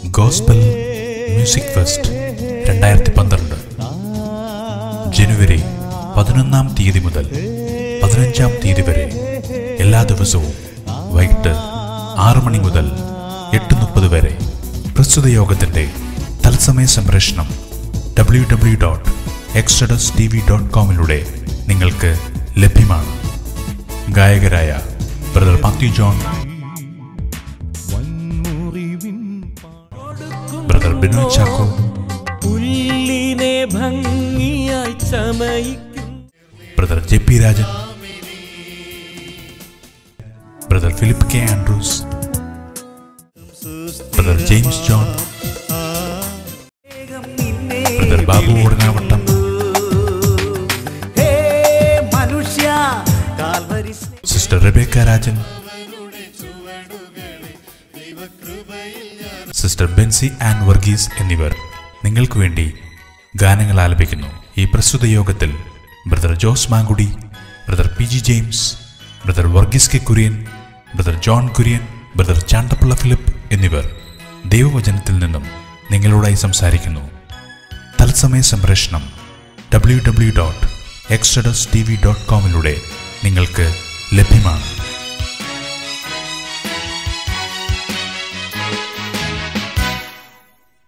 gospel music fest രണ്ടായിരത്തി പന്ത്രണ്ട് ജനുവരി പതിനൊന്നാം തീയതി മുതൽ പതിനഞ്ചാം തീയതി വരെ എല്ലാ ദിവസവും വൈകിട്ട് ആറ് മണി മുതൽ എട്ട് മുപ്പത് വരെ പ്രസ്തുത യോഗത്തിന്റെ തത്സമയ സംപ്രേഷണം ഡബ്ല്യു ഡബ്ല്യു ഡോട്ട് എക്സ്ട്രഡസ് ടി വി ഡോട്ട് കോമിലൂടെ നിങ്ങൾക്ക് ലഭ്യമാണ് ഗായകരായ ബ്രദർ മാത്യു ജോൺ ബ്രദർ ബിനോയ് ചാക്കോ പുല്ലിനെ ഭംഗിയായി ചമയിക്കും brother J P Rajan brother Philip K Andrews brother James John brother Babu Odanavattom ഹേ മനുഷ്യ Calvary sister Rebecca Rajan sister Benzi and Varghese എന്നിവർ നിങ്ങൾക്ക് വേണ്ടി ഗാനങ്ങൾ ആലപിക്കുന്നു ഈ പ്രസ്തുത യോഗത്തിൽ brother Jose Mankudy brother P G James brother Varghese K Kurian brother John Kurian brother Chandapilla Philip എന്നിവർ ദൈവവചനത്തിൽ നിന്നും നിങ്ങളോടായി സംസാരിക്കുന്നു തത്സമയ സംപ്രേഷണം ഡബ്ല്യു ഡബ്ല്യു ഡോട്ട് എക്സ്ട്രഡസ് ടി വി ഡോട്ട് കോമിലൂടെ നിങ്ങൾക്ക് ലഭ്യമാണ്